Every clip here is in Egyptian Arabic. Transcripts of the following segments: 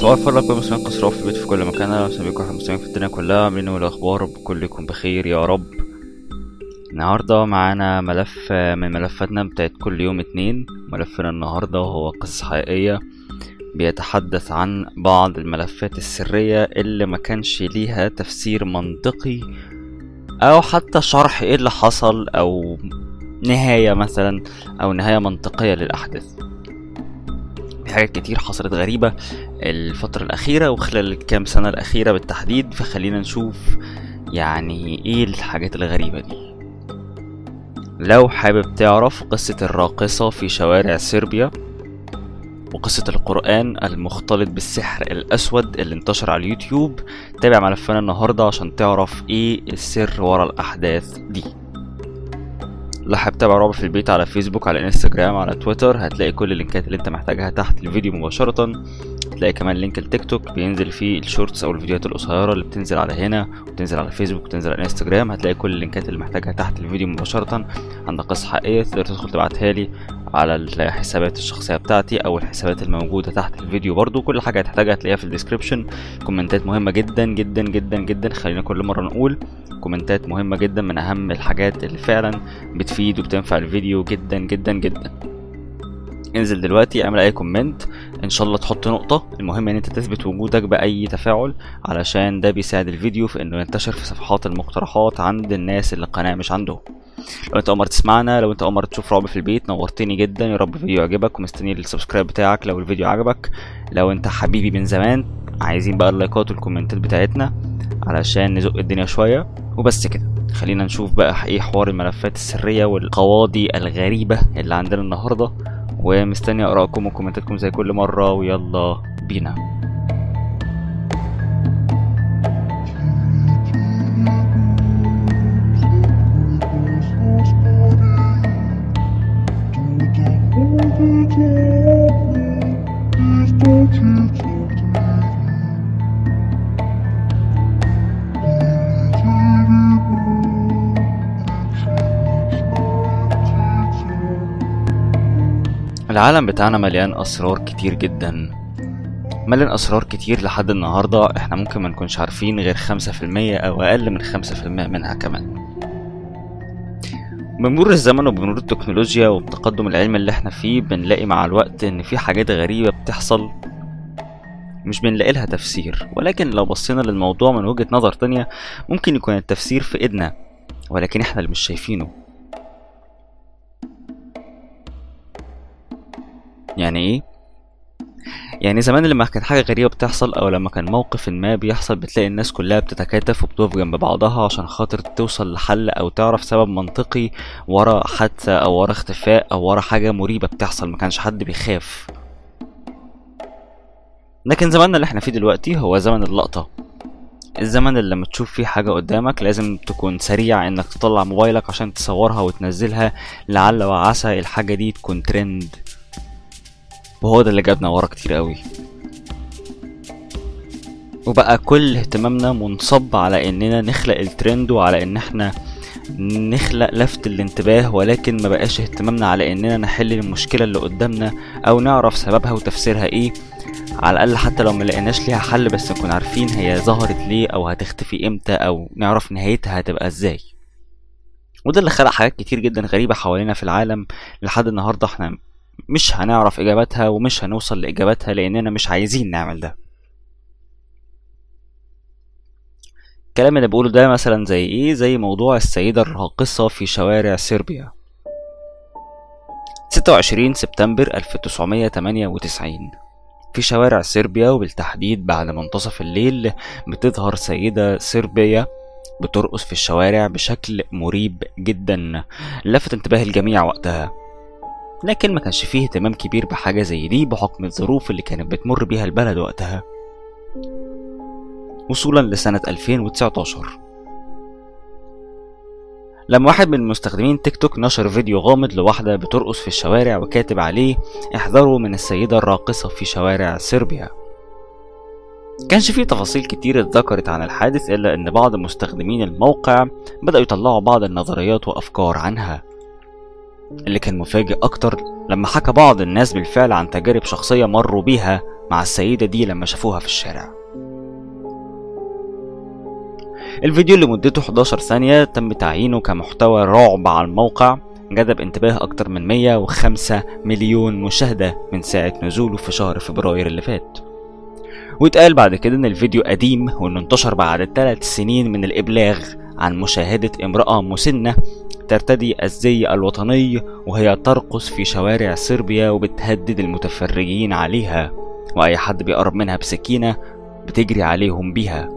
صباح الفل لكم مسلمين قصراء في البيت في كل مكان اهلا وسهلا بكم احنا مسلمين في الدنيا كلها عاملين ايه الاخبار بكلكم بخير يا رب النهارده معانا ملف من ملفاتنا بتاعت كل يوم اتنين ملفنا النهارده هو قصص حقيقية بيتحدث عن بعض الملفات السرية اللي ما كانش ليها تفسير منطقي او حتى شرح ايه اللي حصل او نهاية مثلا او نهاية منطقية للاحداث في حاجات كتير حصلت غريبة الفترة الأخيرة وخلال الكام سنة الأخيرة بالتحديد فخلينا نشوف يعني ايه الحاجات الغريبة دي لو حابب تعرف قصة الراقصة في شوارع صربيا وقصة القرآن المختلط بالسحر الأسود اللي انتشر على اليوتيوب تابع ملفنا النهاردة عشان تعرف ايه السر ورا الأحداث دي لو حابب تتابع رعب في البيت على فيسبوك على انستجرام على تويتر هتلاقي كل اللينكات اللي انت محتاجها تحت الفيديو مباشرة هتلاقي كمان لينك التيك توك بينزل فيه الشورتس او الفيديوهات القصيرة اللي بتنزل على هنا وبتنزل على فيسبوك وبتنزل على انستجرام هتلاقي كل اللينكات اللي محتاجها تحت الفيديو مباشرة عندك قصة حقيقية تقدر تدخل تبعتها لي على الحسابات الشخصية بتاعتي او الحسابات الموجودة تحت الفيديو برضو كل حاجة هتحتاجها هتلاقيها في الديسكريبشن كومنتات مهمة جدا جدا جدا جدا خلينا كل مرة نقول كومنتات مهمة جدا من أهم الحاجات اللي فعلا بتفيد وبتنفع الفيديو جدا جدا جدا انزل دلوقتي اعمل اي كومنت ان شاء الله تحط نقطة المهم ان انت تثبت وجودك باي تفاعل علشان ده بيساعد الفيديو في انه ينتشر في صفحات المقترحات عند الناس اللي القناة مش عندهم لو انت اول مرة تسمعنا لو انت اول مرة تشوف رعب في البيت نورتني جدا يا رب الفيديو يعجبك ومستني السبسكرايب بتاعك لو الفيديو عجبك لو انت حبيبي من زمان عايزين بقى اللايكات والكومنتات بتاعتنا علشان نزق الدنيا شوية وبس كده خلينا نشوف بقى ايه حوار الملفات السرية والقواضي الغريبة اللي عندنا النهاردة ومستني ارائكم وكومنتاتكم زي كل مرة ويلا بينا العالم بتاعنا مليان اسرار كتير جدا مليان اسرار كتير لحد النهاردة احنا ممكن ما نكونش عارفين غير خمسة في المية او اقل من خمسة في المية منها كمان بمرور الزمن وبمرور التكنولوجيا والتقدم العلمي اللي احنا فيه بنلاقي مع الوقت ان في حاجات غريبة بتحصل مش بنلاقي لها تفسير ولكن لو بصينا للموضوع من وجهة نظر تانية ممكن يكون التفسير في ايدنا ولكن احنا اللي مش شايفينه يعني ايه يعني زمان لما كانت حاجة غريبة بتحصل أو لما كان موقف ما بيحصل بتلاقي الناس كلها بتتكاتف وبتقف جنب بعضها عشان خاطر توصل لحل أو تعرف سبب منطقي ورا حادثة أو ورا اختفاء أو ورا حاجة مريبة بتحصل ما كانش حد بيخاف لكن زماننا اللي احنا فيه دلوقتي هو زمن اللقطة الزمن اللي لما تشوف فيه حاجة قدامك لازم تكون سريع انك تطلع موبايلك عشان تصورها وتنزلها لعل وعسى الحاجة دي تكون ترند وهو ده اللي جابنا ورا كتير قوي وبقى كل اهتمامنا منصب على اننا نخلق الترند وعلى ان احنا نخلق لفت الانتباه ولكن ما بقاش اهتمامنا على اننا نحل المشكلة اللي قدامنا او نعرف سببها وتفسيرها ايه على الاقل حتى لو ما لقيناش ليها حل بس نكون عارفين هي ظهرت ليه او هتختفي امتى او نعرف نهايتها هتبقى ازاي وده اللي خلق حاجات كتير جدا غريبة حوالينا في العالم لحد النهاردة احنا مش هنعرف اجاباتها ومش هنوصل لاجاباتها لاننا مش عايزين نعمل ده الكلام اللي بقوله ده مثلا زي ايه زي موضوع السيدة الراقصة في شوارع صربيا 26 سبتمبر 1998 في شوارع صربيا وبالتحديد بعد منتصف الليل بتظهر سيدة صربية بترقص في الشوارع بشكل مريب جدا لفت انتباه الجميع وقتها لكن ما كانش فيه اهتمام كبير بحاجة زي دي بحكم الظروف اللي كانت بتمر بيها البلد وقتها وصولا لسنة 2019 لما واحد من المستخدمين تيك توك نشر فيديو غامض لواحدة بترقص في الشوارع وكاتب عليه احذروا من السيدة الراقصة في شوارع صربيا كانش فيه تفاصيل كتير اتذكرت عن الحادث إلا إن بعض مستخدمين الموقع بدأوا يطلعوا بعض النظريات وأفكار عنها اللي كان مفاجئ أكتر لما حكى بعض الناس بالفعل عن تجارب شخصية مروا بيها مع السيدة دي لما شافوها في الشارع الفيديو اللي مدته 11 ثانية تم تعيينه كمحتوى رعب على الموقع جذب انتباه أكتر من 105 مليون مشاهدة من ساعة نزوله في شهر فبراير اللي فات واتقال بعد كده ان الفيديو قديم وانه انتشر بعد ثلاث سنين من الابلاغ عن مشاهدة امرأة مسنة ترتدي الزي الوطني وهي ترقص في شوارع صربيا وبتهدد المتفرجين عليها واي حد بيقرب منها بسكينة بتجري عليهم بيها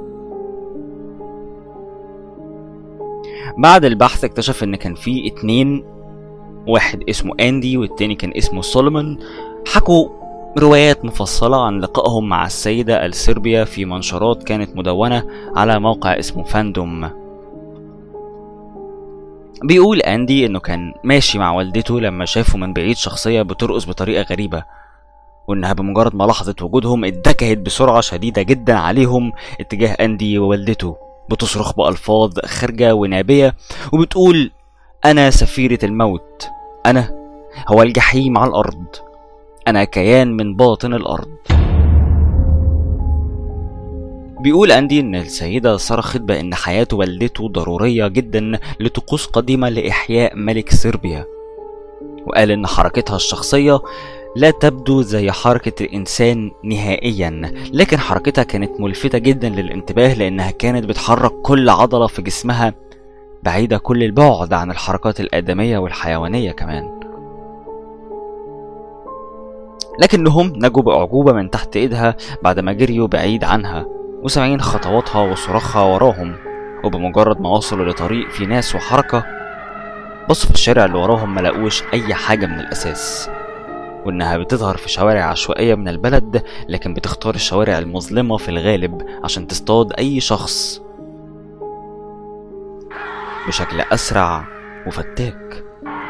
بعد البحث اكتشف ان كان في اتنين واحد اسمه اندي والتاني كان اسمه سولومون حكوا روايات مفصلة عن لقائهم مع السيدة السربية في منشورات كانت مدونة على موقع اسمه فاندوم بيقول أندي إنه كان ماشي مع والدته لما شافوا من بعيد شخصية بترقص بطريقة غريبة وإنها بمجرد ما لاحظت وجودهم اتكهت بسرعة شديدة جدا عليهم اتجاه أندي ووالدته بتصرخ بألفاظ خارجة ونابية وبتقول أنا سفيرة الموت أنا هو الجحيم على الأرض أنا كيان من باطن الأرض بيقول أندي إن السيدة صرخت بأن حياة والدته ضرورية جدا لطقوس قديمة لإحياء ملك صربيا وقال إن حركتها الشخصية لا تبدو زي حركة الإنسان نهائيا لكن حركتها كانت ملفتة جدا للانتباه لأنها كانت بتحرك كل عضلة في جسمها بعيدة كل البعد عن الحركات الآدمية والحيوانية كمان لكنهم نجوا بأعجوبة من تحت إيدها بعد ما جريوا بعيد عنها وسامعين خطواتها وصراخها وراهم وبمجرد ما وصلوا لطريق فيه ناس وحركة بصوا في الشارع اللي وراهم ملاقوش أي حاجة من الأساس وإنها بتظهر في شوارع عشوائية من البلد لكن بتختار الشوارع المظلمة في الغالب عشان تصطاد أي شخص بشكل أسرع وفتاك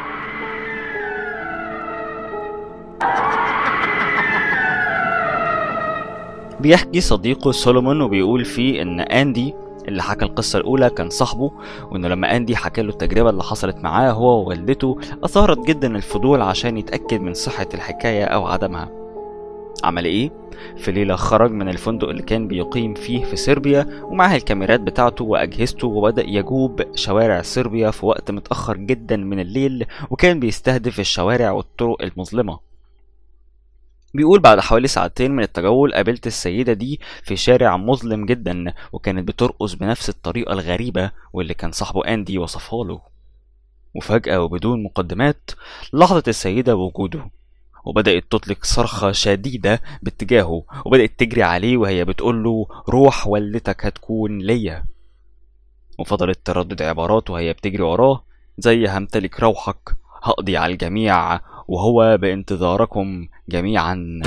بيحكي صديقه سولومون وبيقول فيه ان اندي اللي حكى القصة الأولى كان صاحبه وإنه لما أندي حكى له التجربة اللي حصلت معاه هو ووالدته أثارت جدا الفضول عشان يتأكد من صحة الحكاية أو عدمها عمل إيه؟ في ليلة خرج من الفندق اللي كان بيقيم فيه في صربيا ومعاه الكاميرات بتاعته وأجهزته وبدأ يجوب شوارع صربيا في وقت متأخر جدا من الليل وكان بيستهدف الشوارع والطرق المظلمة بيقول بعد حوالي ساعتين من التجول قابلت السيدة دي في شارع مظلم جدا وكانت بترقص بنفس الطريقة الغريبة واللي كان صاحبه أندي وصفها له وفجأة وبدون مقدمات لاحظت السيدة وجوده وبدأت تطلق صرخة شديدة باتجاهه وبدأت تجري عليه وهي بتقول له روح والدتك هتكون ليا وفضلت تردد عبارات وهي بتجري وراه زي همتلك روحك هقضي على الجميع وهو بانتظاركم جميعا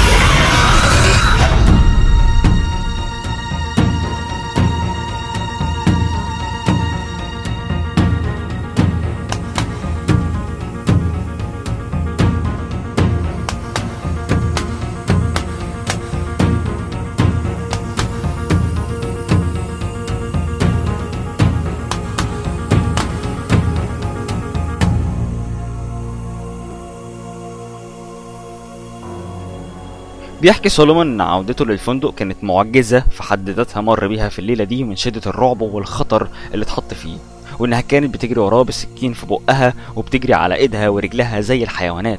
بيحكي سولومون ان عودته للفندق كانت معجزه في حد ذاتها مر بيها في الليله دي من شده الرعب والخطر اللي اتحط فيه وانها كانت بتجري وراه بالسكين في بقها وبتجري على ايدها ورجلها زي الحيوانات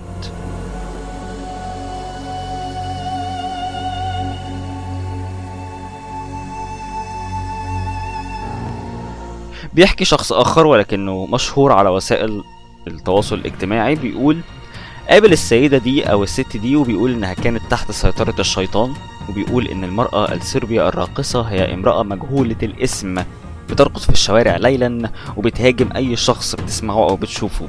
بيحكي شخص اخر ولكنه مشهور على وسائل التواصل الاجتماعي بيقول قابل السيدة دي أو الست دي وبيقول إنها كانت تحت سيطرة الشيطان وبيقول إن المرأة السربية الراقصة هي امرأة مجهولة الاسم بترقص في الشوارع ليلا وبتهاجم أي شخص بتسمعه أو بتشوفه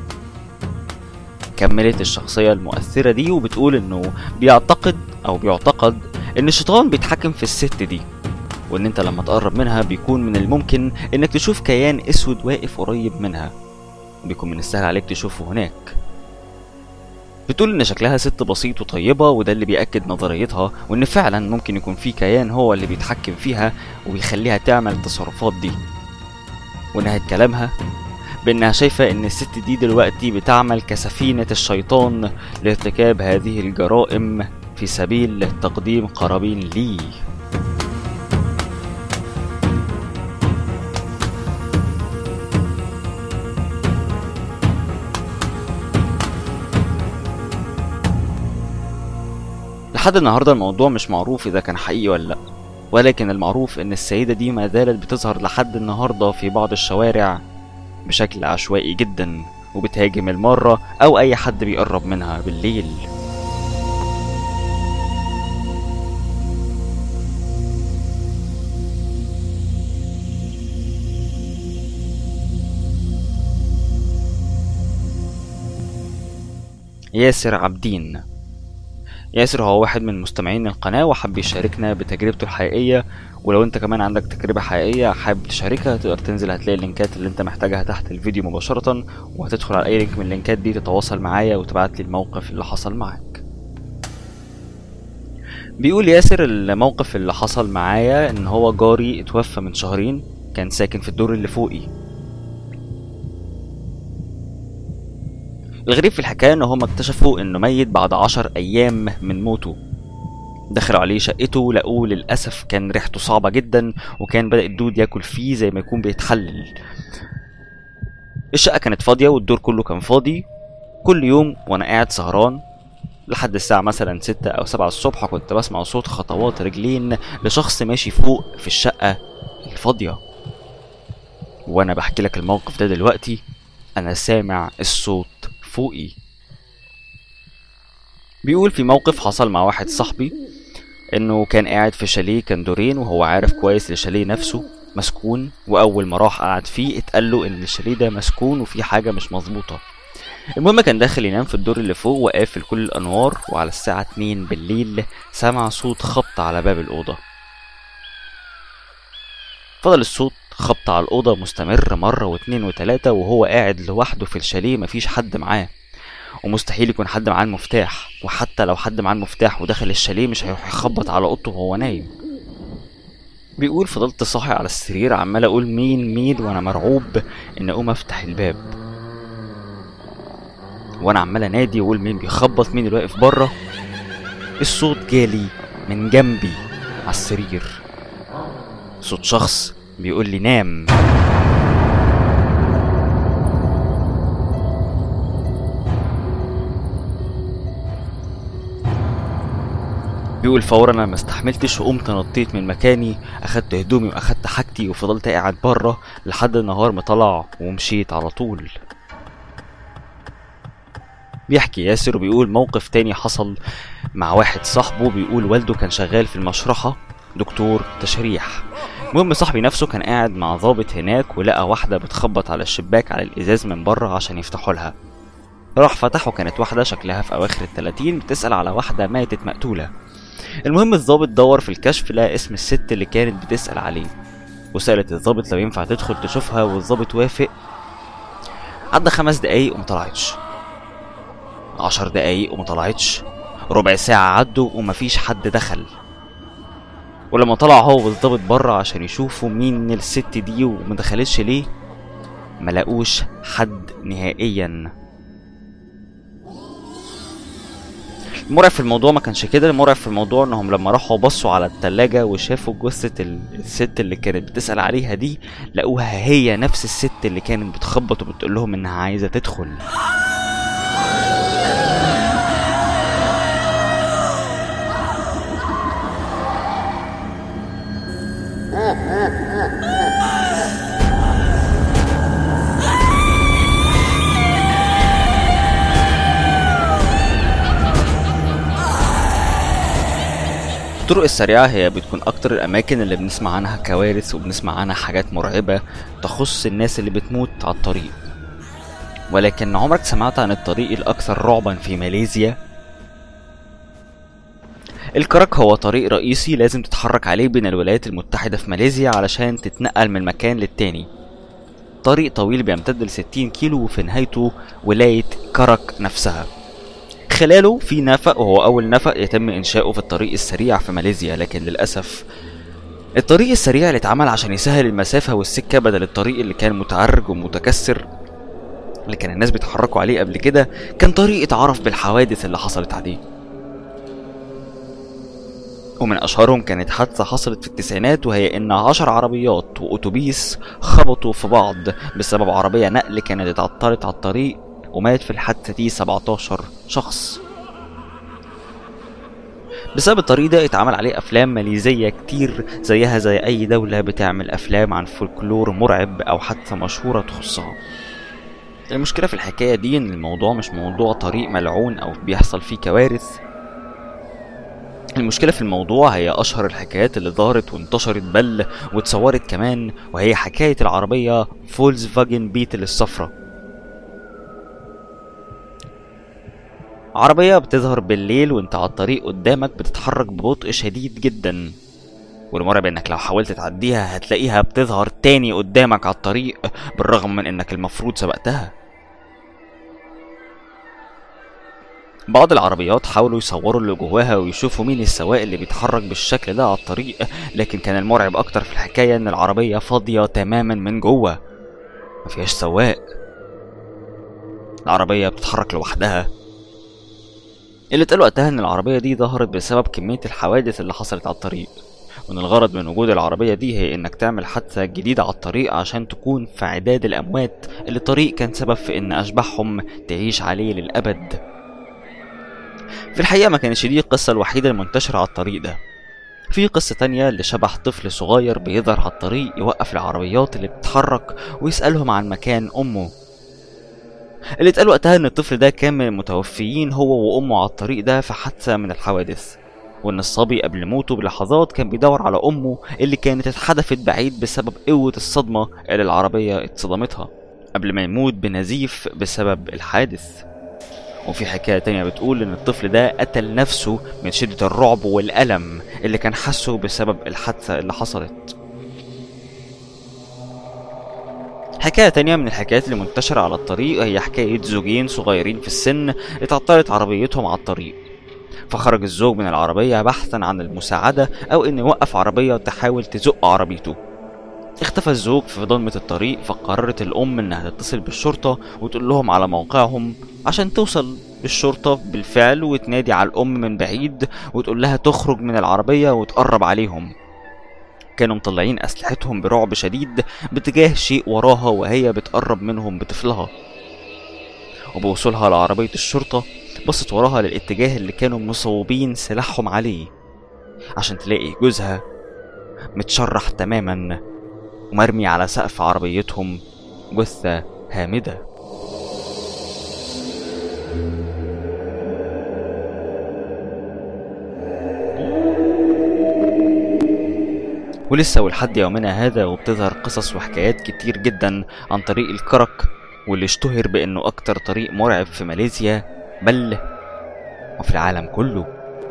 كملت الشخصية المؤثرة دي وبتقول إنه بيعتقد أو بيعتقد إن الشيطان بيتحكم في الست دي وإن أنت لما تقرب منها بيكون من الممكن إنك تشوف كيان أسود واقف قريب منها بيكون من السهل عليك تشوفه هناك بتقول ان شكلها ست بسيط وطيبة وده اللي بيأكد نظريتها وان فعلا ممكن يكون في كيان هو اللي بيتحكم فيها وبيخليها تعمل التصرفات دي ونهاية كلامها بانها شايفة ان الست دي دلوقتي بتعمل كسفينة الشيطان لارتكاب هذه الجرائم في في سبيل تقديم قرابين لي لحد النهارده الموضوع مش معروف اذا كان حقيقي ولا لا ولكن المعروف ان السيدة دي ما زالت بتظهر لحد النهارده في بعض الشوارع بشكل عشوائي جدا وبتهاجم المارة او اي حد بيقرب منها بالليل ياسر عابدين ياسر هو واحد من مستمعين القناة وحب يشاركنا بتجربته الحقيقية ولو انت كمان عندك تجربة حقيقية حابب تشاركها تقدر تنزل هتلاقي اللينكات اللي انت محتاجها تحت الفيديو مباشرة وهتدخل على اي لينك من اللينكات دي تتواصل معايا وتبعت لي الموقف اللي حصل معاك بيقول ياسر الموقف اللي حصل معايا ان هو جاري اتوفى من شهرين كان ساكن في الدور اللي فوقي الغريب في الحكاية ان هم اكتشفوا انه ميت بعد عشر ايام من موته دخلوا عليه شقته لقوه للأسف كان ريحته صعبة جدا وكان بدأ الدود ياكل فيه زي ما يكون بيتحلل الشقة كانت فاضية والدور كله كان فاضي كل يوم وانا قاعد سهران لحد الساعة مثلا ستة أو سبعة الصبح كنت بسمع صوت خطوات رجلين لشخص ماشي فوق في الشقة الفاضية وأنا بحكي لك الموقف ده دلوقتي أنا سامع الصوت فوقي بيقول في موقف حصل مع واحد صاحبي انه كان قاعد في شاليه كان دورين وهو عارف كويس الشاليه نفسه مسكون واول ما راح قعد فيه اتقال له ان الشاليه ده مسكون وفي حاجه مش مظبوطه المهم كان داخل ينام في الدور اللي فوق وقافل كل الانوار وعلى الساعه 2 بالليل سمع صوت خبط على باب الاوضه فضل الصوت خبط على الأوضة مستمر مرة واتنين وتلاتة وهو قاعد لوحده في الشاليه مفيش حد معاه ومستحيل يكون حد معاه المفتاح وحتى لو حد معاه المفتاح ودخل الشاليه مش هيروح يخبط على اوضته وهو نايم بيقول فضلت صاحي على السرير عمال اقول مين مين وانا مرعوب ان اقوم افتح الباب وانا عمال انادي واقول مين بيخبط مين اللي واقف بره الصوت جالي من جنبي على السرير صوت شخص بيقول لي نام بيقول فورا انا ما استحملتش وقمت نطيت من مكاني اخدت هدومي واخدت حاجتي وفضلت قاعد بره لحد النهار ما طلع ومشيت على طول بيحكي ياسر وبيقول موقف تاني حصل مع واحد صاحبه بيقول والده كان شغال في المشرحة دكتور تشريح المهم صاحبي نفسه كان قاعد مع ضابط هناك ولقى واحدة بتخبط على الشباك على الإزاز من بره عشان يفتحوا لها راح فتح وكانت واحدة شكلها في أواخر التلاتين بتسأل على واحدة ماتت مقتولة المهم الضابط دور في الكشف لقى اسم الست اللي كانت بتسأل عليه وسألت الضابط لو ينفع تدخل تشوفها والضابط وافق عدى خمس دقايق وما طلعتش عشر دقايق وما طلعتش ربع ساعة عدوا ومفيش حد دخل ولما طلع هو والضابط بره عشان يشوفوا مين الست دي ومدخلتش ليه ملاقوش حد نهائيا المرعب في الموضوع ما كانش كده المرعب في الموضوع انهم لما راحوا بصوا على التلاجة وشافوا جثة الست اللي كانت بتسأل عليها دي لقوها هي نفس الست اللي كانت بتخبط وبتقول لهم انها عايزة تدخل الطرق السريعة هي بتكون أكتر الأماكن اللي بنسمع عنها كوارث وبنسمع عنها حاجات مرعبة تخص الناس اللي بتموت على الطريق ولكن عمرك سمعت عن الطريق الأكثر رعبا في ماليزيا؟ الكرك هو طريق رئيسي لازم تتحرك عليه بين الولايات المتحدة في ماليزيا علشان تتنقل من مكان للتاني طريق طويل بيمتد ل 60 كيلو وفي نهايته ولاية كرك نفسها خلاله في نفق وهو أول نفق يتم إنشاؤه في الطريق السريع في ماليزيا لكن للأسف الطريق السريع اللي اتعمل عشان يسهل المسافة والسكة بدل الطريق اللي كان متعرج ومتكسر اللي كان الناس بيتحركوا عليه قبل كده كان طريق اتعرف بالحوادث اللي حصلت عليه ومن أشهرهم كانت حادثة حصلت في التسعينات وهي إن عشر عربيات وأتوبيس خبطوا في بعض بسبب عربية نقل كانت اتعطلت على الطريق ومات في الحادثة دي 17 شخص بسبب الطريق ده اتعمل عليه افلام ماليزيه كتير زيها زي اي دوله بتعمل افلام عن فولكلور مرعب او حادثه مشهوره تخصها المشكله في الحكايه دي ان الموضوع مش موضوع طريق ملعون او بيحصل فيه كوارث المشكلة في الموضوع هي أشهر الحكايات اللي ظهرت وانتشرت بل واتصورت كمان وهي حكاية العربية فولز فاجن بيتل الصفرة عربية بتظهر بالليل وانت على الطريق قدامك بتتحرك ببطء شديد جدا والمرعب انك لو حاولت تعديها هتلاقيها بتظهر تاني قدامك على الطريق بالرغم من انك المفروض سبقتها بعض العربيات حاولوا يصوروا اللي جواها ويشوفوا مين السواق اللي بيتحرك بالشكل ده على الطريق لكن كان المرعب اكتر في الحكاية ان العربية فاضية تماما من جوه مفيهاش سواق العربية بتتحرك لوحدها اللي اتقال وقتها ان العربية دي ظهرت بسبب كمية الحوادث اللي حصلت على الطريق وان الغرض من وجود العربية دي هي انك تعمل حادثة جديدة على الطريق عشان تكون في عداد الاموات اللي الطريق كان سبب في ان اشباحهم تعيش عليه للابد في الحقيقة ما كانش دي القصة الوحيدة المنتشرة على الطريق ده في قصة تانية لشبح طفل صغير بيظهر على الطريق يوقف العربيات اللي بتتحرك ويسألهم عن مكان أمه اللي اتقال وقتها ان الطفل ده كان من المتوفيين هو وامه على الطريق ده في حادثه من الحوادث وان الصبي قبل موته بلحظات كان بيدور على امه اللي كانت اتحدفت بعيد بسبب قوه الصدمه اللي العربيه اتصدمتها قبل ما يموت بنزيف بسبب الحادث وفي حكاية تانية بتقول إن الطفل ده قتل نفسه من شدة الرعب والألم اللي كان حاسه بسبب الحادثة اللي حصلت حكاية تانية من الحكايات اللي منتشرة على الطريق هي حكاية زوجين صغيرين في السن اتعطلت عربيتهم على الطريق فخرج الزوج من العربية بحثا عن المساعدة أو إنه يوقف عربية تحاول تزق عربيته اختفى الزوج في ضلمة الطريق فقررت الأم إنها تتصل بالشرطة وتقول لهم على موقعهم عشان توصل الشرطة بالفعل وتنادي على الأم من بعيد وتقول لها تخرج من العربية وتقرب عليهم كانوا مطلعين أسلحتهم برعب شديد باتجاه شيء وراها وهي بتقرب منهم بطفلها وبوصولها لعربية الشرطة بصت وراها للاتجاه اللي كانوا مصوبين سلاحهم عليه عشان تلاقي جوزها متشرح تماما ومرمي على سقف عربيتهم جثة هامدة ولسه ولحد يومنا هذا وبتظهر قصص وحكايات كتير جدا عن طريق الكرك واللي اشتهر بانه اكتر طريق مرعب في ماليزيا بل وفي العالم كله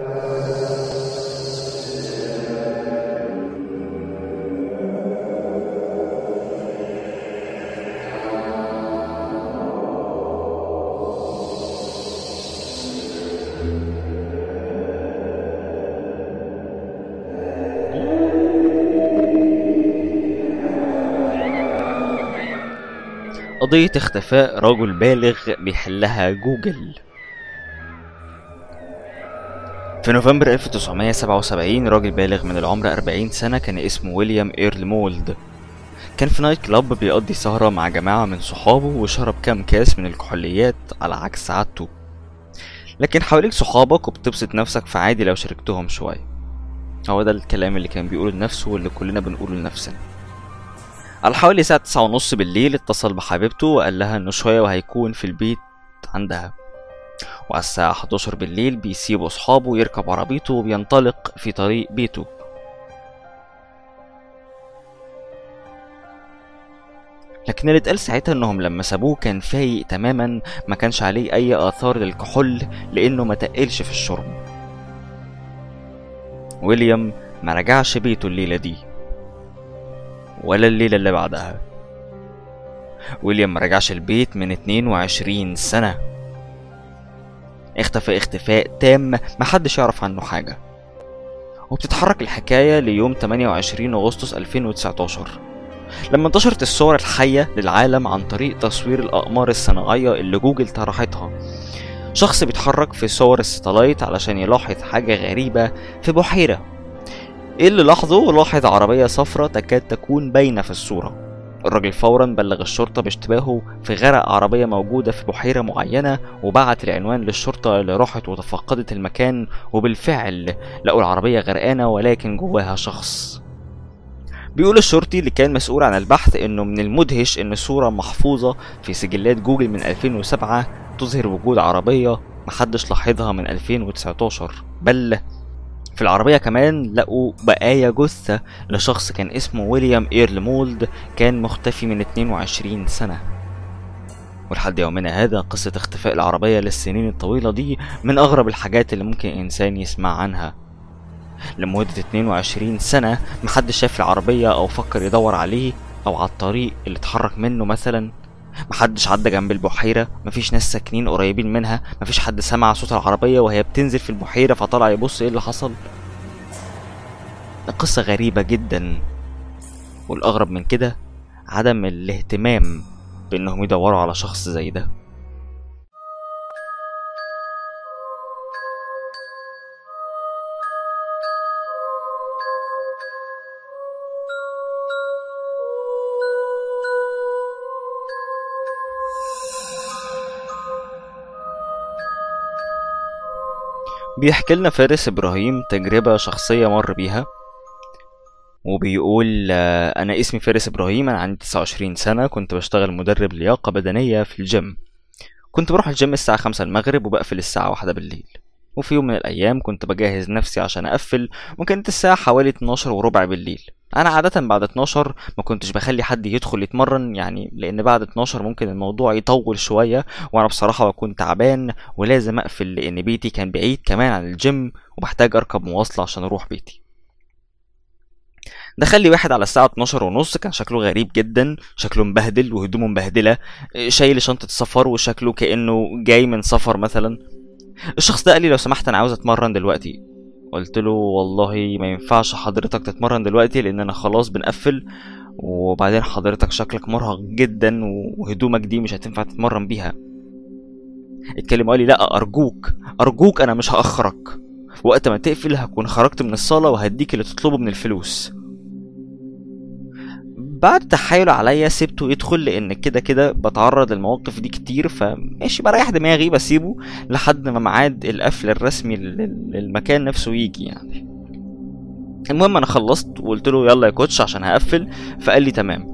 قضية اختفاء رجل بالغ بيحلها جوجل في نوفمبر 1977 راجل بالغ من العمر 40 سنة كان اسمه ويليام إيرل مولد كان في نايت كلاب بيقضي سهرة مع جماعة من صحابه وشرب كام كاس من الكحوليات على عكس عادته لكن حواليك صحابك وبتبسط نفسك فعادي لو شاركتهم شوية هو ده الكلام اللي كان بيقوله لنفسه واللي كلنا بنقوله لنفسنا على حوالي الساعة تسعة ونص بالليل اتصل بحبيبته وقال لها انه شوية وهيكون في البيت عندها وعلى الساعة 11 بالليل بيسيب أصحابه ويركب عربيته وبينطلق في طريق بيته لكن اللي اتقال ساعتها انهم لما سابوه كان فايق تماما ما كانش عليه اي اثار للكحول لانه ما تقلش في الشرب ويليام ما رجعش بيته الليلة دي ولا الليلة اللي بعدها ويليام ما رجعش البيت من 22 سنة اختفى اختفاء تام محدش يعرف عنه حاجة وبتتحرك الحكاية ليوم 28 أغسطس 2019 لما انتشرت الصور الحية للعالم عن طريق تصوير الأقمار الصناعية اللي جوجل طرحتها شخص بيتحرك في صور الستلايت علشان يلاحظ حاجة غريبة في بحيرة ايه اللي لاحظه لاحظ عربية صفرة تكاد تكون باينة في الصورة الراجل فورا بلغ الشرطة باشتباهه في غرق عربية موجودة في بحيرة معينة وبعت العنوان للشرطة اللي راحت وتفقدت المكان وبالفعل لقوا العربية غرقانة ولكن جواها شخص بيقول الشرطي اللي كان مسؤول عن البحث انه من المدهش ان صورة محفوظة في سجلات جوجل من 2007 تظهر وجود عربية محدش لاحظها من 2019 بل في العربية كمان لقوا بقايا جثة لشخص كان اسمه ويليام إيرل مولد كان مختفي من 22 سنة ولحد يومنا هذا قصة اختفاء العربية للسنين الطويلة دي من أغرب الحاجات اللي ممكن إنسان يسمع عنها لمدة 22 سنة محدش شاف العربية أو فكر يدور عليه أو على الطريق اللي اتحرك منه مثلا محدش عدى جنب البحيرة مفيش ناس ساكنين قريبين منها مفيش حد سمع صوت العربية وهي بتنزل في البحيرة فطلع يبص ايه اللي حصل قصة غريبة جدا والأغرب من كده عدم الاهتمام بإنهم يدوروا على شخص زي ده بيحكي لنا فارس إبراهيم تجربة شخصية مر بيها وبيقول آه، أنا اسمي فارس إبراهيم أنا عندي 29 سنة كنت بشتغل مدرب لياقة بدنية في الجيم كنت بروح الجيم الساعة 5 المغرب وبقفل الساعة واحدة بالليل وفي يوم من الأيام كنت بجهز نفسي عشان أقفل وكانت الساعة حوالي 12 وربع بالليل أنا عادة بعد 12 ما كنتش بخلي حد يدخل يتمرن يعني لأن بعد 12 ممكن الموضوع يطول شوية وأنا بصراحة بكون تعبان ولازم أقفل لأن بيتي كان بعيد كمان عن الجيم وبحتاج أركب مواصلة عشان أروح بيتي دخل لي واحد على الساعة 12 ونص كان شكله غريب جدا شكله مبهدل وهدومه مبهدلة شايل شنطة سفر وشكله كأنه جاي من سفر مثلا الشخص ده قال لي لو سمحت أنا عاوز أتمرن دلوقتي قلت له والله ما ينفعش حضرتك تتمرن دلوقتي لأن أنا خلاص بنقفل وبعدين حضرتك شكلك مرهق جدا وهدومك دي مش هتنفع تتمرن بيها اتكلم وقال لي لا أرجوك أرجوك أنا مش هأخرك وقت ما تقفل هكون خرجت من الصالة وهديك اللي تطلبه من الفلوس بعد تحايله عليا سيبته يدخل لان كده كده بتعرض للمواقف دي كتير فماشي بريح دماغي بسيبه لحد ما ميعاد القفل الرسمي لل- للمكان نفسه يجي يعني المهم انا خلصت وقلت له يلا يا كوتش عشان هقفل فقال لي تمام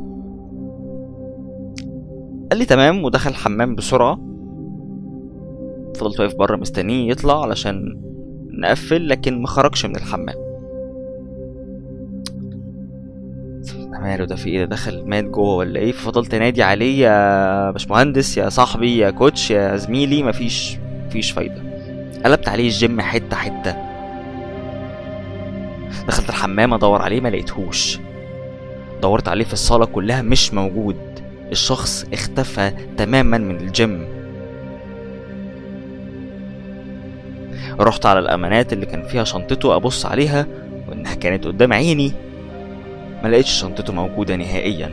قال لي تمام ودخل الحمام بسرعة فضلت واقف بره مستنيه يطلع علشان نقفل لكن ما خرجش من الحمام ماله ده في ايه ده دخل مات جوه ولا ايه ففضلت انادي عليه يا باشمهندس يا صاحبي يا كوتش يا زميلي مفيش مفيش فايده قلبت عليه الجيم حته حته دخلت الحمام ادور عليه ما لقيتهوش دورت عليه في الصاله كلها مش موجود الشخص اختفى تماما من الجيم رحت على الامانات اللي كان فيها شنطته ابص عليها وانها كانت قدام عيني ما لقيتش شنطته موجودة نهائيا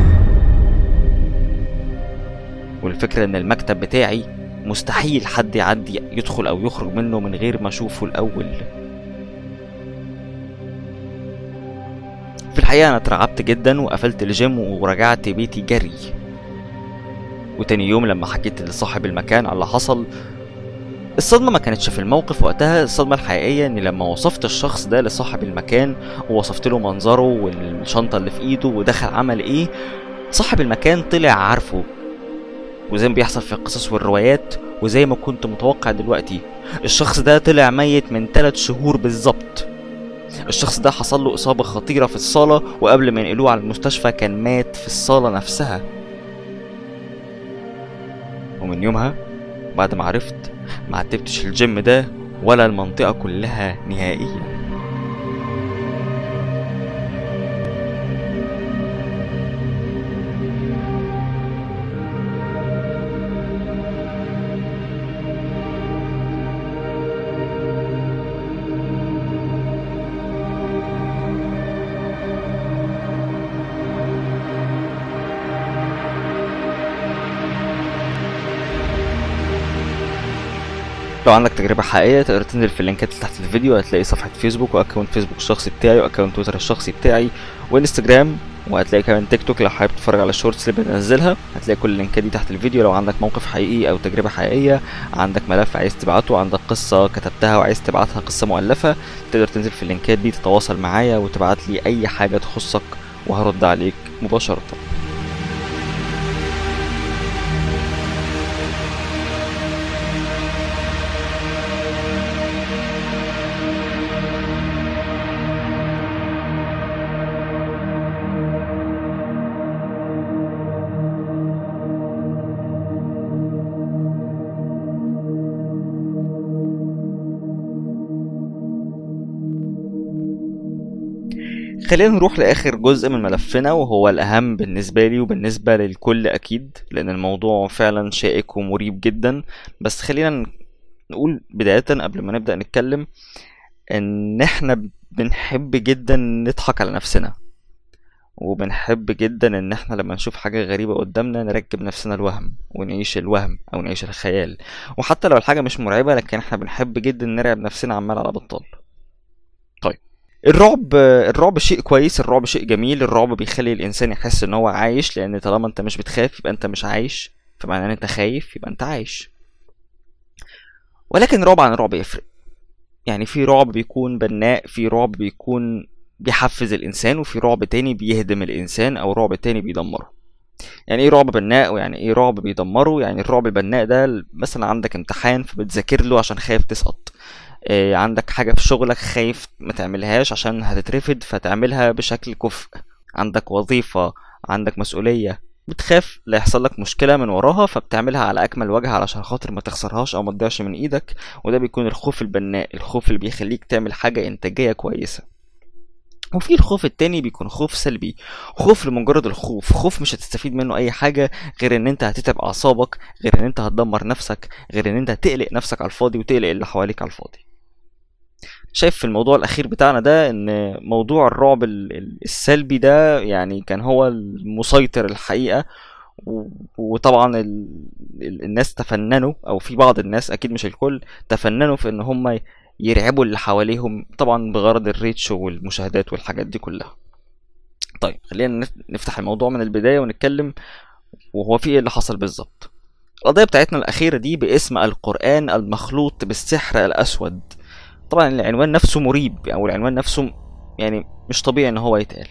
والفكرة ان المكتب بتاعي مستحيل حد يعدي يدخل او يخرج منه من غير ما اشوفه الاول في الحقيقة انا اترعبت جدا وقفلت الجيم ورجعت بيتي جري وتاني يوم لما حكيت لصاحب المكان على اللي حصل الصدمة ما كانتش في الموقف وقتها الصدمة الحقيقية اني لما وصفت الشخص ده لصاحب المكان ووصفت له منظره والشنطة اللي في ايده ودخل عمل ايه صاحب المكان طلع عارفه وزي ما بيحصل في القصص والروايات وزي ما كنت متوقع دلوقتي الشخص ده طلع ميت من 3 شهور بالظبط الشخص ده حصل له إصابة خطيرة في الصالة وقبل ما ينقلوه على المستشفى كان مات في الصالة نفسها ومن يومها بعد ما عرفت ما عتبتش الجيم ده ولا المنطقة كلها نهائيا لو لو عندك تجربة حقيقية تقدر تنزل في اللينكات اللي تحت الفيديو هتلاقي صفحة فيسبوك واكونت فيسبوك الشخصي بتاعي واكونت تويتر الشخصي بتاعي وانستجرام وهتلاقي كمان تيك توك لو حابب تتفرج على الشورتس اللي بنزلها هتلاقي كل اللينكات دي تحت الفيديو لو عندك موقف حقيقي او تجربة حقيقية عندك ملف عايز تبعته عندك قصة كتبتها وعايز تبعتها قصة مؤلفة تقدر تنزل في اللينكات دي تتواصل معايا وتبعت لي اي حاجة تخصك وهرد عليك مباشرة خلينا نروح لاخر جزء من ملفنا وهو الاهم بالنسبه لي وبالنسبه للكل اكيد لان الموضوع فعلا شائك ومريب جدا بس خلينا نقول بدايه قبل ما نبدا نتكلم ان احنا بنحب جدا نضحك على نفسنا وبنحب جدا ان احنا لما نشوف حاجه غريبه قدامنا نركب نفسنا الوهم ونعيش الوهم او نعيش الخيال وحتى لو الحاجه مش مرعبه لكن احنا بنحب جدا نرعب نفسنا عمال على بطال طيب الرعب الرعب شيء كويس الرعب شيء جميل الرعب بيخلي الانسان يحس ان هو عايش لان طالما انت مش بتخاف يبقى انت مش عايش فمعناه ان انت خايف يبقى انت عايش ولكن رعب عن رعب يفرق يعني في رعب بيكون بناء في رعب بيكون بيحفز الانسان وفي رعب تاني بيهدم الانسان او رعب تاني بيدمره يعني ايه رعب بناء ويعني ايه رعب بيدمره يعني الرعب البناء ده مثلا عندك امتحان فبتذاكر له عشان خايف تسقط إيه عندك حاجة في شغلك خايف ما تعملهاش عشان هتترفد فتعملها بشكل كفء عندك وظيفة عندك مسؤولية بتخاف لا يحصل لك مشكلة من وراها فبتعملها على أكمل وجه علشان خاطر ما تخسرهاش أو ما تضيعش من إيدك وده بيكون الخوف البناء الخوف اللي بيخليك تعمل حاجة إنتاجية كويسة وفي الخوف التاني بيكون خوف سلبي خوف لمجرد الخوف خوف مش هتستفيد منه اي حاجة غير ان انت هتتعب اعصابك غير ان انت هتدمر نفسك غير ان انت هتقلق نفسك على الفاضي وتقلق اللي حواليك على الفاضي شايف في الموضوع الاخير بتاعنا ده ان موضوع الرعب السلبي ده يعني كان هو المسيطر الحقيقه وطبعا ال... الناس تفننوا او في بعض الناس اكيد مش الكل تفننوا في ان هم يرعبوا اللي حواليهم طبعا بغرض الريتش والمشاهدات والحاجات دي كلها طيب خلينا نفتح الموضوع من البدايه ونتكلم وهو في ايه اللي حصل بالظبط القضيه بتاعتنا الاخيره دي باسم القران المخلوط بالسحر الاسود طبعا العنوان نفسه مريب او العنوان نفسه يعني مش طبيعي ان هو يتقال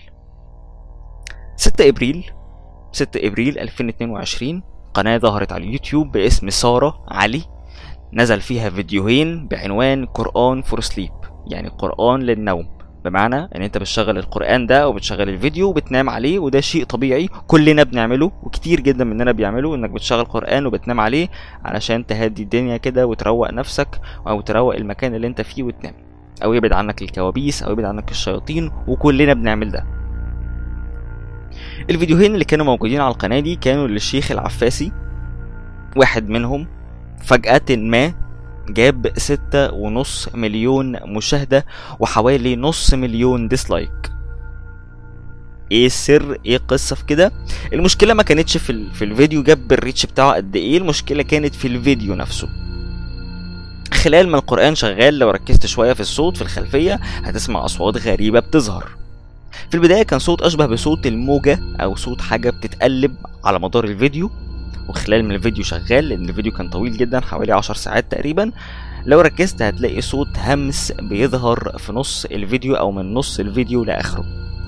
6 ابريل 6 ابريل 2022 قناة ظهرت على اليوتيوب باسم سارة علي نزل فيها فيديوهين بعنوان قرآن فور سليب يعني قرآن للنوم بمعنى ان انت بتشغل القرآن ده وبتشغل الفيديو وبتنام عليه وده شيء طبيعي كلنا بنعمله وكتير جدا مننا بيعمله انك بتشغل قرآن وبتنام عليه علشان تهدي الدنيا كده وتروق نفسك او تروق المكان اللي انت فيه وتنام او يبعد عنك الكوابيس او يبعد عنك الشياطين وكلنا بنعمل ده الفيديوهين اللي كانوا موجودين على القناة دي كانوا للشيخ العفاسي واحد منهم فجأة ما جاب ستة ونص مليون مشاهدة وحوالي نص مليون ديسلايك ايه السر ايه القصة في كده المشكلة ما كانتش في, ال... في الفيديو جاب الريتش بتاعه قد ايه المشكلة كانت في الفيديو نفسه خلال ما القرآن شغال لو ركزت شوية في الصوت في الخلفية هتسمع أصوات غريبة بتظهر في البداية كان صوت أشبه بصوت الموجة أو صوت حاجة بتتقلب على مدار الفيديو وخلال ما الفيديو شغال لان الفيديو كان طويل جدا حوالي عشر ساعات تقريبا لو ركزت هتلاقي صوت همس بيظهر في نص الفيديو او من نص الفيديو لاخره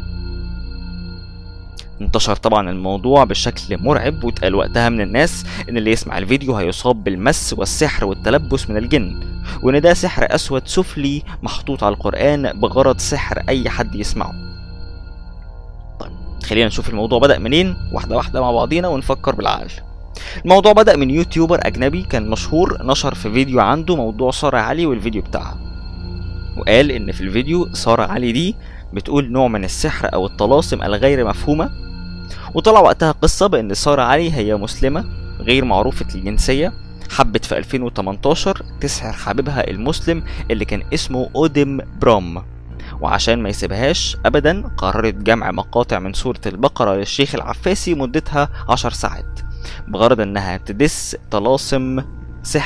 انتشر طبعا الموضوع بشكل مرعب واتقال وقتها من الناس ان اللي يسمع الفيديو هيصاب بالمس والسحر والتلبس من الجن وان ده سحر اسود سفلي محطوط على القران بغرض سحر اي حد يسمعه طيب خلينا نشوف الموضوع بدأ منين واحدة واحدة مع بعضينا ونفكر بالعقل الموضوع بدأ من يوتيوبر أجنبي كان مشهور نشر في فيديو عنده موضوع سارة علي والفيديو بتاعها وقال إن في الفيديو سارة علي دي بتقول نوع من السحر أو الطلاسم الغير مفهومة وطلع وقتها قصة بإن سارة علي هي مسلمة غير معروفة الجنسية حبت في 2018 تسحر حبيبها المسلم اللي كان اسمه أودم برام وعشان ما يسيبهاش أبدا قررت جمع مقاطع من سورة البقرة للشيخ العفاسي مدتها عشر ساعات بغرض انها تدس طلاسم سحر في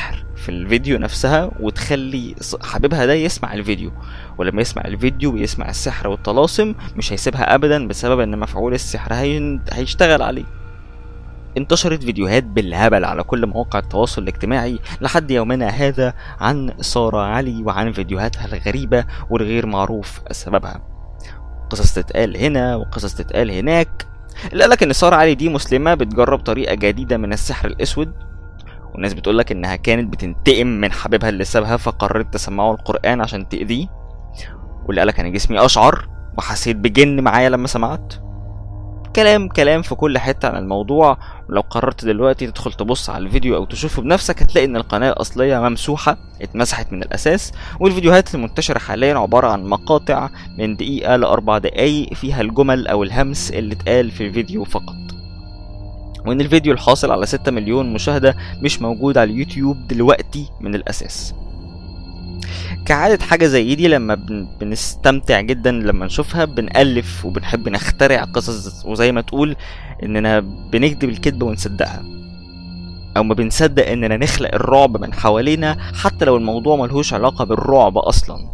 في الفيديو نفسها وتخلي ص- حبيبها ده يسمع الفيديو ولما يسمع الفيديو ويسمع السحر والطلاسم مش هيسيبها ابدا بسبب ان مفعول السحر هين- هيشتغل عليه انتشرت فيديوهات بالهبل على كل مواقع التواصل الاجتماعي لحد يومنا هذا عن سارة علي وعن فيديوهاتها الغريبة والغير معروف سببها قصص تتقال هنا وقصص تتقال هناك اللي قالك ان سارة علي دي مسلمة بتجرب طريقة جديدة من السحر الاسود والناس بتقولك انها كانت بتنتقم من حبيبها اللي سابها فقررت تسمعه القرآن عشان تأذيه واللي قالك انا جسمي اشعر وحسيت بجن معايا لما سمعت كلام كلام في كل حتة عن الموضوع ولو قررت دلوقتي تدخل تبص على الفيديو او تشوفه بنفسك هتلاقي ان القناة الاصلية ممسوحة اتمسحت من الاساس والفيديوهات المنتشرة حاليا عبارة عن مقاطع من دقيقة لأربع دقايق فيها الجمل أو الهمس اللي اتقال في الفيديو فقط وإن الفيديو الحاصل على 6 مليون مشاهدة مش موجود على اليوتيوب دلوقتي من الأساس كعادة حاجة زي دي لما بن- بنستمتع جدا لما نشوفها بنألف وبنحب نخترع قصص وزي ما تقول إننا بنكذب الكذبة ونصدقها أو ما بنصدق إننا نخلق الرعب من حوالينا حتى لو الموضوع ملهوش علاقة بالرعب أصلا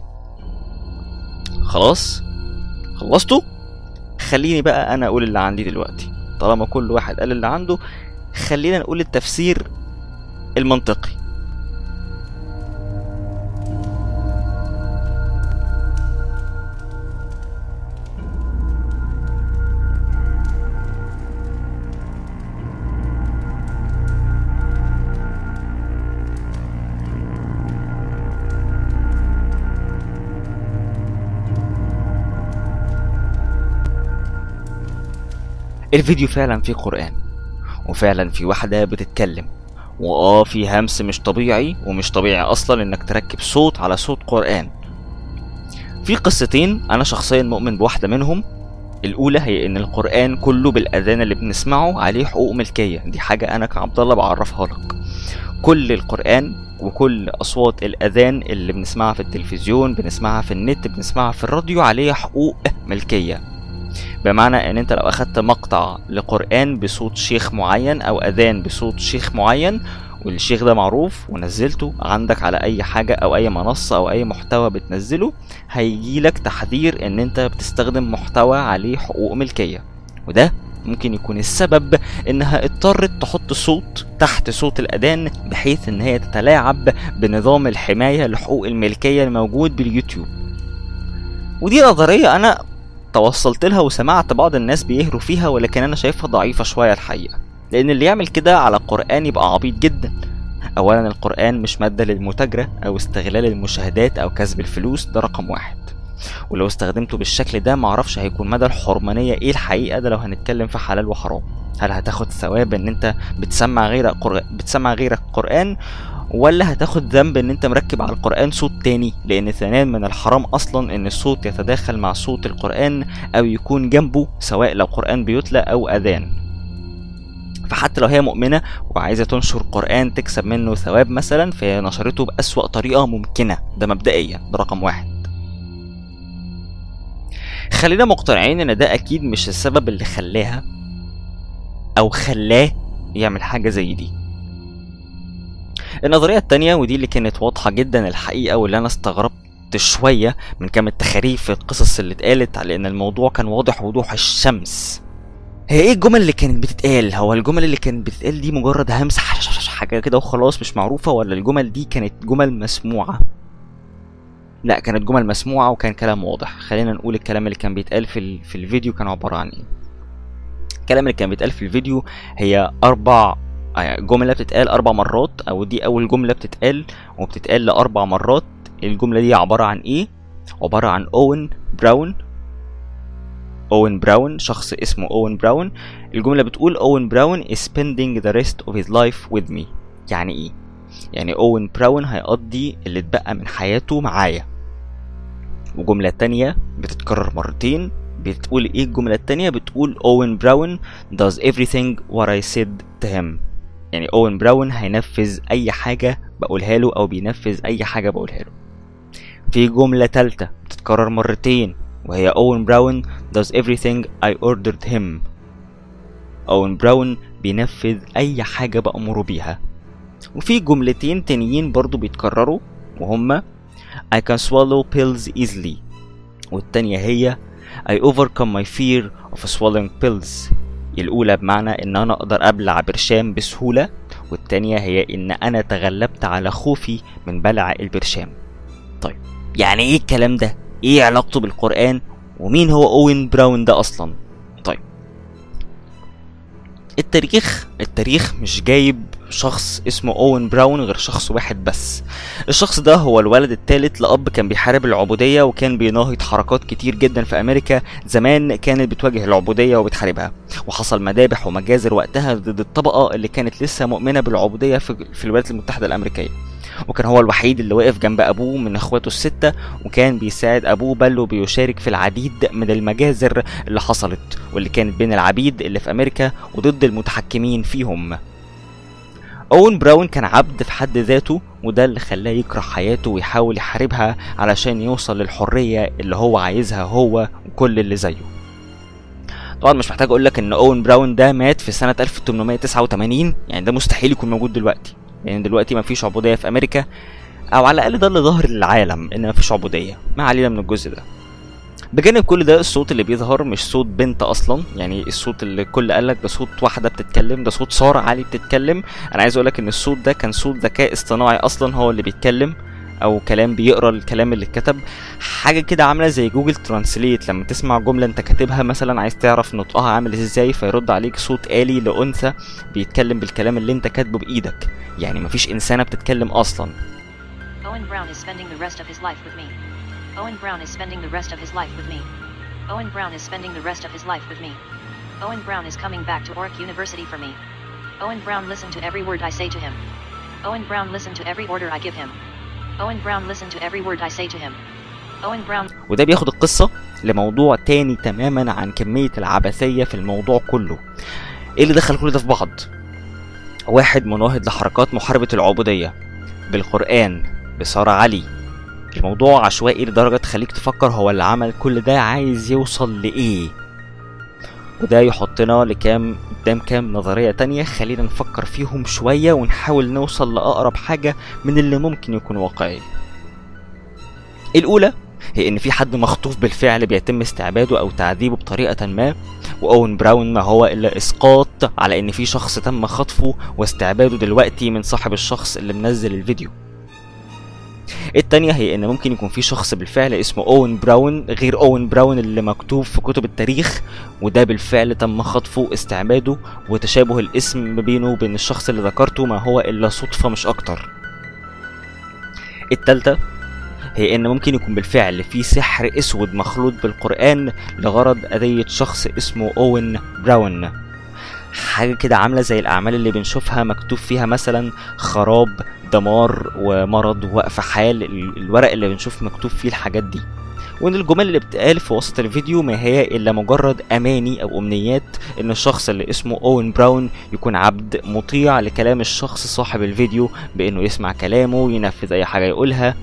خلاص خلصتوا خليني بقى انا اقول اللي عندي دلوقتي طالما كل واحد قال اللي عنده خلينا نقول التفسير المنطقي الفيديو فعلا فيه قرآن وفعلا في واحدة بتتكلم واه في همس مش طبيعي ومش طبيعي اصلا انك تركب صوت على صوت قرآن في قصتين انا شخصيا مؤمن بواحدة منهم الاولى هي ان القرآن كله بالاذان اللي بنسمعه عليه حقوق ملكية دي حاجة انا كعبد الله بعرفها لك كل القرآن وكل اصوات الاذان اللي بنسمعها في التلفزيون بنسمعها في النت بنسمعها في الراديو عليها حقوق ملكية بمعنى ان انت لو اخدت مقطع لقرآن بصوت شيخ معين او اذان بصوت شيخ معين والشيخ ده معروف ونزلته عندك على اي حاجة او اي منصة او اي محتوى بتنزله هيجيلك تحذير ان انت بتستخدم محتوى عليه حقوق ملكية وده ممكن يكون السبب انها اضطرت تحط صوت تحت صوت الاذان بحيث ان هي تتلاعب بنظام الحماية لحقوق الملكية الموجود باليوتيوب ودي نظرية انا توصلت لها وسمعت بعض الناس بيهروا فيها ولكن انا شايفها ضعيفة شوية الحقيقة لان اللي يعمل كده على القرآن يبقى عبيط جدا اولا القرآن مش مادة للمتاجرة او استغلال المشاهدات او كسب الفلوس ده رقم واحد ولو استخدمته بالشكل ده معرفش هيكون مدى الحرمانية ايه الحقيقة ده لو هنتكلم في حلال وحرام هل هتاخد ثواب ان انت بتسمع غيرك قر... بتسمع غيرك قرآن ولا هتاخد ذنب ان انت مركب على القرآن صوت تاني لان ثانيا من الحرام اصلا ان الصوت يتداخل مع صوت القرآن او يكون جنبه سواء لو قرآن بيتلى او اذان فحتى لو هي مؤمنة وعايزة تنشر قرآن تكسب منه ثواب مثلا فهي نشرته بأسوأ طريقة ممكنة ده مبدئيا ده رقم واحد خلينا مقتنعين ان ده اكيد مش السبب اللي خلاها او خلاه يعمل حاجة زي دي النظرية التانية ودي اللي كانت واضحة جدا الحقيقة واللي انا استغربت شوية من كام التخاريف في القصص اللي اتقالت على ان الموضوع كان واضح وضوح الشمس هي ايه الجمل اللي كانت بتتقال هو الجمل اللي كانت بتتقال دي مجرد همس حاجة كده وخلاص مش معروفة ولا الجمل دي كانت جمل مسموعة لا كانت جمل مسموعة وكان كلام واضح خلينا نقول الكلام اللي كان بيتقال في, ال... في الفيديو كان عبارة عن ايه الكلام اللي كان بيتقال في الفيديو هي اربع جملة بتتقال اربع مرات او دي اول جملة بتتقال وبتتقال لاربع مرات الجملة دي عبارة عن ايه عبارة عن اوين براون اوين براون شخص اسمه اوين براون الجملة بتقول اوين براون is spending the rest of his life with me يعني ايه يعني اوين براون هيقضي اللي اتبقى من حياته معايا وجملة تانية بتتكرر مرتين بتقول ايه الجملة التانية بتقول اوين براون does everything what I said to him يعني اوين براون هينفذ اي حاجة بقولها له او بينفذ اي حاجة بقولها له في جملة تالتة بتتكرر مرتين وهي اوين براون does everything I ordered him اوين براون بينفذ اي حاجة بأمره بيها وفي جملتين تانيين برضو بيتكرروا وهما I can swallow pills easily والتانية هي I overcome my fear of swallowing pills الأولى بمعنى إن أنا أقدر أبلع برشام بسهولة والتانية هي إن أنا تغلبت على خوفي من بلع البرشام طيب يعني إيه الكلام ده؟ إيه علاقته بالقرآن؟ ومين هو أوين براون ده أصلا؟ طيب التاريخ التاريخ مش جايب شخص اسمه اوين براون غير شخص واحد بس الشخص ده هو الولد الثالث لأب كان بيحارب العبودية وكان بيناهض حركات كتير جدا في أمريكا زمان كانت بتواجه العبودية وبتحاربها وحصل مذابح ومجازر وقتها ضد الطبقة اللي كانت لسه مؤمنة بالعبودية في, في الولايات المتحدة الأمريكية وكان هو الوحيد اللي واقف جنب أبوه من إخواته الستة وكان بيساعد أبوه بل وبيشارك في العديد من المجازر اللي حصلت واللي كانت بين العبيد اللي في أمريكا وضد المتحكمين فيهم أوين براون كان عبد في حد ذاته وده اللي خلاه يكره حياته ويحاول يحاربها علشان يوصل للحرية اللي هو عايزها هو وكل اللي زيه طبعا مش محتاج اقول لك ان اوين براون ده مات في سنة 1889 يعني ده مستحيل يكون موجود دلوقتي لان يعني دلوقتي مفيش عبودية في امريكا او على الاقل ده اللي ظاهر للعالم ان مفيش عبودية ما علينا من الجزء ده بجانب كل ده الصوت اللي بيظهر مش صوت بنت اصلا يعني الصوت اللي الكل قالك ده صوت واحده بتتكلم ده صوت ساره علي بتتكلم انا عايز اقولك ان الصوت ده كان صوت ذكاء اصطناعي اصلا هو اللي بيتكلم او كلام بيقرا الكلام اللي اتكتب حاجه كده عامله زي جوجل ترانسليت لما تسمع جمله انت كاتبها مثلا عايز تعرف نطقها عامل ازاي فيرد عليك صوت آلي لانثى بيتكلم بالكلام اللي انت كاتبه بايدك يعني مفيش انسانه بتتكلم اصلا Owen Brown is spending the rest of his life with me. Owen Brown is spending the rest of his life with me. Owen Brown is spending the rest of his life with me. Owen Brown is coming back to Oric University for me. Owen Brown listen to every word I say to him. Owen Brown listen to every order I give him. Owen Brown listen to every word I say to him. Owen Brown وده بياخد القصة لموضوع تاني تماما عن كمية العبثية في الموضوع كله ايه اللي دخل كل ده في بعض واحد مناهض لحركات محاربة العبودية بالقرآن بسارة علي الموضوع عشوائي لدرجة تخليك تفكر هو اللي عمل كل ده عايز يوصل لإيه وده يحطنا لكام قدام كام نظرية تانية خلينا نفكر فيهم شوية ونحاول نوصل لأقرب حاجة من اللي ممكن يكون واقعي الأولى هي إن في حد مخطوف بالفعل بيتم استعباده أو تعذيبه بطريقة ما وأوين براون ما هو إلا إسقاط على إن في شخص تم خطفه واستعباده دلوقتي من صاحب الشخص اللي منزل الفيديو التانية هي ان ممكن يكون في شخص بالفعل اسمه اوين براون غير اوين براون اللي مكتوب في كتب التاريخ وده بالفعل تم خطفه استعباده وتشابه الاسم ما بينه وبين الشخص اللي ذكرته ما هو الا صدفة مش اكتر التالتة هي ان ممكن يكون بالفعل في سحر اسود مخلوط بالقرآن لغرض اذية شخص اسمه اوين براون حاجة كده عاملة زي الأعمال اللي بنشوفها مكتوب فيها مثلا خراب دمار ومرض ووقف حال ال- الورق اللي بنشوف مكتوب فيه الحاجات دي وان الجمل اللي بتقال في وسط الفيديو ما هي الا مجرد اماني او امنيات ان الشخص اللي اسمه اوين براون يكون عبد مطيع لكلام الشخص صاحب الفيديو بانه يسمع كلامه وينفذ اي حاجه يقولها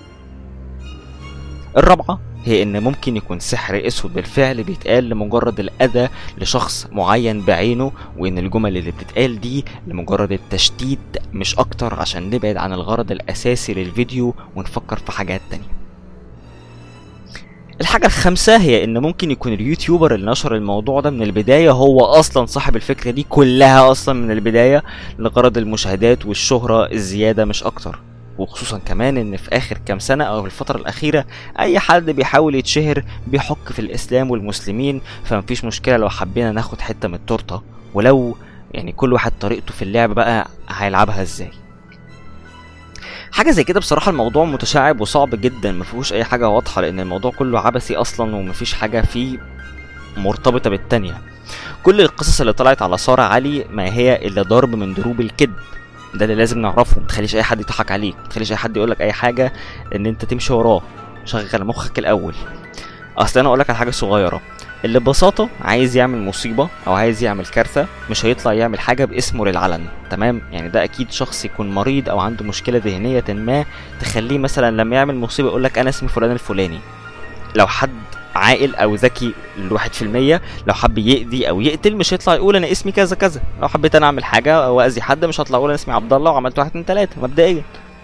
الرابعه هي ان ممكن يكون سحر اسود بالفعل بيتقال لمجرد الاذى لشخص معين بعينه وان الجمل اللي بتتقال دي لمجرد التشتيت مش اكتر عشان نبعد عن الغرض الاساسي للفيديو ونفكر في حاجات تانية الحاجة الخامسة هي إن ممكن يكون اليوتيوبر اللي نشر الموضوع ده من البداية هو أصلا صاحب الفكرة دي كلها أصلا من البداية لغرض المشاهدات والشهرة الزيادة مش أكتر وخصوصا كمان ان في اخر كام سنه او في الفتره الاخيره اي حد بيحاول يتشهر بيحك في الاسلام والمسلمين فمفيش مشكله لو حبينا ناخد حته من التورته ولو يعني كل واحد طريقته في اللعب بقى هيلعبها ازاي حاجه زي كده بصراحه الموضوع متشعب وصعب جدا ما فيهوش اي حاجه واضحه لان الموضوع كله عبثي اصلا ومفيش حاجه فيه مرتبطه بالتانيه كل القصص اللي طلعت على سارة علي ما هي الا ضرب من ضروب الكذب ده اللي لازم نعرفه متخليش اي حد يضحك عليك متخليش اي حد يقولك اي حاجه ان انت تمشي وراه شغل مخك الاول اصل انا اقولك على حاجه صغيره اللي ببساطه عايز يعمل مصيبه او عايز يعمل كارثه مش هيطلع يعمل حاجه باسمه للعلن تمام يعني ده اكيد شخص يكون مريض او عنده مشكله ذهنيه ما تخليه مثلا لما يعمل مصيبه يقولك انا اسمي فلان الفلاني لو حد عاقل او ذكي الواحد في المية لو حب يأذي او يقتل مش هيطلع يقول انا اسمي كذا كذا لو حبيت انا اعمل حاجه او اذي حد مش هطلع اقول انا اسمي عبد الله وعملت واحد اتنين تلاته مبدئيا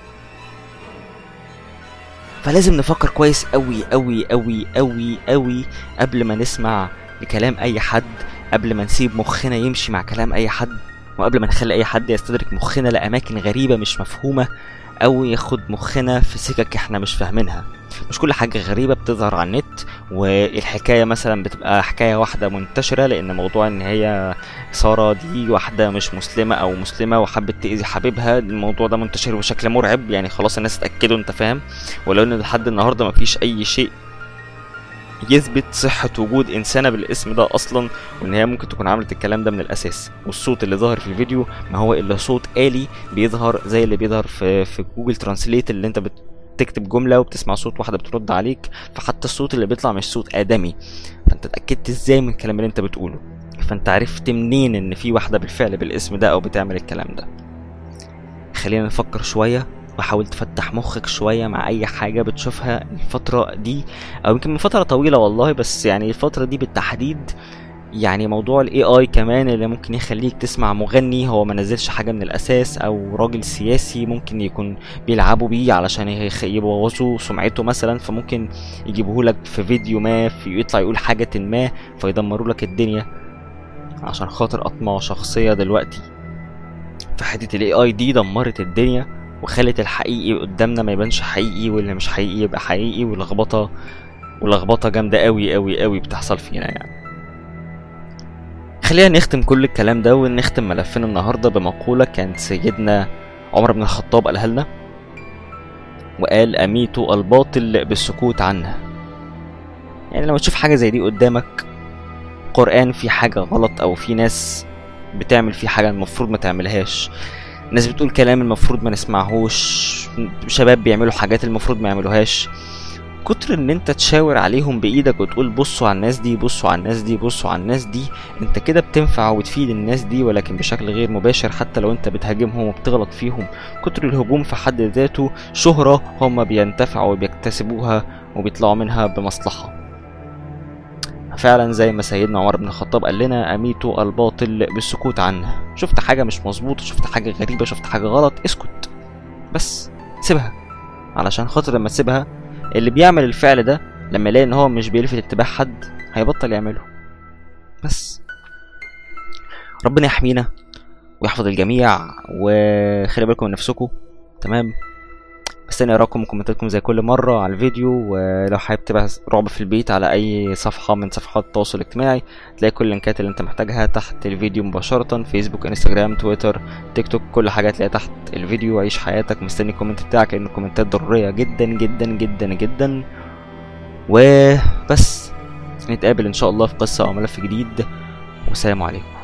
فلازم نفكر كويس قوي قوي قوي قوي قوي قبل ما نسمع لكلام اي حد قبل ما نسيب مخنا يمشي مع كلام اي حد وقبل ما نخلي اي حد يستدرك مخنا لاماكن غريبه مش مفهومه او ياخد مخنا في سكك احنا مش فاهمينها مش كل حاجه غريبه بتظهر على النت والحكايه مثلا بتبقى حكايه واحده منتشره لان موضوع ان هي ساره دي واحده مش مسلمه او مسلمه وحبت تاذي حبيبها الموضوع ده منتشر بشكل مرعب يعني خلاص الناس اتاكدوا انت فاهم ولو ان لحد النهارده مفيش اي شيء يثبت صحة وجود إنسانة بالاسم ده أصلا وإن هي ممكن تكون عملت الكلام ده من الأساس والصوت اللي ظاهر في الفيديو ما هو إلا صوت آلي بيظهر زي اللي بيظهر في في جوجل ترانسليت اللي أنت بتكتب جملة وبتسمع صوت واحدة بترد عليك فحتى الصوت اللي بيطلع مش صوت آدمي فأنت اتأكدت إزاي من الكلام اللي أنت بتقوله فأنت عرفت منين إن في واحدة بالفعل بالاسم ده أو بتعمل الكلام ده خلينا نفكر شوية وحاول تفتح مخك شوية مع أي حاجة بتشوفها الفترة دي أو يمكن من فترة طويلة والله بس يعني الفترة دي بالتحديد يعني موضوع الاي اي كمان اللي ممكن يخليك تسمع مغني هو ما نزلش حاجه من الاساس او راجل سياسي ممكن يكون بيلعبوا بيه علشان يخ- يبوظوا سمعته مثلا فممكن يجيبوه لك في فيديو ما في يطلع يقول حاجه ما فيدمروا لك الدنيا عشان خاطر اطماع شخصيه دلوقتي فحته الاي اي دي دمرت الدنيا وخلت الحقيقي قدامنا ما يبانش حقيقي واللي مش حقيقي يبقى حقيقي ولخبطه ولخبطه جامده قوي قوي قوي بتحصل فينا يعني خلينا نختم كل الكلام ده ونختم ملفنا النهارده بمقولة كانت سيدنا عمر بن الخطاب قالها لنا وقال أميتوا الباطل بالسكوت عنه يعني لما تشوف حاجة زي دي قدامك قرآن في حاجة غلط أو في ناس بتعمل فيه حاجة المفروض ما تعملهاش ناس بتقول كلام المفروض ما نسمعهوش شباب بيعملوا حاجات المفروض ما يعملوهاش كتر ان انت تشاور عليهم بايدك وتقول بصوا على الناس دي بصوا على الناس دي بصوا على الناس دي انت كده بتنفع وتفيد الناس دي ولكن بشكل غير مباشر حتى لو انت بتهاجمهم وبتغلط فيهم كتر الهجوم في حد ذاته شهرة هم بينتفعوا وبيكتسبوها وبيطلعوا منها بمصلحة فعلا زي ما سيدنا عمر بن الخطاب قال لنا اميتوا الباطل بالسكوت عنه شفت حاجة مش مظبوطة شفت حاجة غريبة شفت حاجة غلط اسكت بس سيبها علشان خاطر لما تسيبها اللي بيعمل الفعل ده لما يلاقي ان هو مش بيلفت انتباه حد هيبطل يعمله بس ربنا يحمينا ويحفظ الجميع وخلي بالكم من نفسكم تمام مستني اراكم وكومنتاتكم زي كل مره على الفيديو ولو حابب تبقى رعب في البيت على اي صفحه من صفحات التواصل الاجتماعي تلاقي كل اللينكات اللي انت محتاجها تحت الفيديو مباشره فيسبوك انستجرام تويتر تيك توك كل حاجه تلاقيها تحت الفيديو عيش حياتك مستني الكومنت بتاعك لان الكومنتات ضروريه جدا جدا جدا جدا وبس نتقابل ان شاء الله في قصه او ملف جديد والسلام عليكم